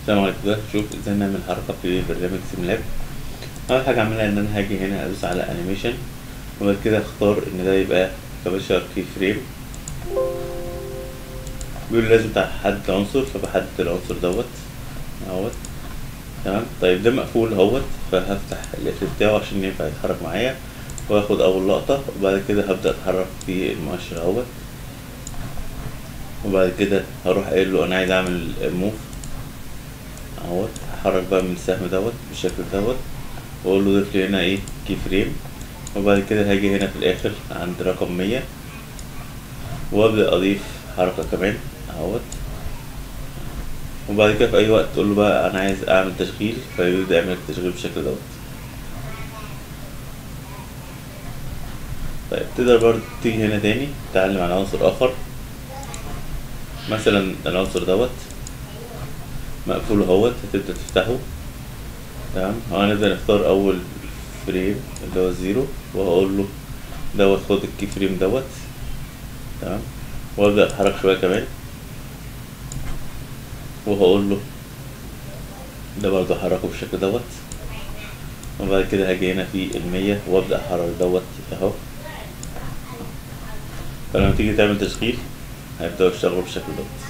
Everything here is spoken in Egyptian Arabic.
السلام عليكم ده شوف ازاي نعمل حركة في برنامج سيملاب أول حاجة أعملها إن أنا هاجي هنا أدوس على أنيميشن وبعد كده أختار إن ده يبقى كبشر كي فريم بيقول لازم تحدد عنصر فبحدد العنصر دوت اهوت تمام طيب ده مقفول اهوت فهفتح القفل بتاعه عشان ينفع يتحرك معايا واخد أول لقطة وبعد كده هبدأ أتحرك في المؤشر اهوت وبعد كده هروح قايل له أنا عايز أعمل موف اهوت هحرك بقى من السهم دوت بالشكل دوت واقول له ضيف لي هنا ايه كي فريم وبعد كده هاجي هنا في الاخر عند رقم مية وابدا اضيف حركة كمان اهوت وبعد كده في اي وقت تقول له بقى انا عايز اعمل تشغيل فيبدا يعمل التشغيل بالشكل دوت طيب تقدر برضه تيجي هنا تاني تتعلم عن عنصر اخر مثلا العنصر دوت مقفول اهوت هتبدأ تفتحه تمام هنبدأ نختار أول فريم اللي هو الزيرو وهقول له دوت خد الكي فريم دوت تمام وأبدأ أتحرك شوية كمان وهقول له ده برضه أحركه بالشكل دوت وبعد كده هاجي هنا في المية وأبدأ أحرك دوت أهو فلما تيجي تعمل تشغيل هيبدأوا يشتغلوا بالشكل دوت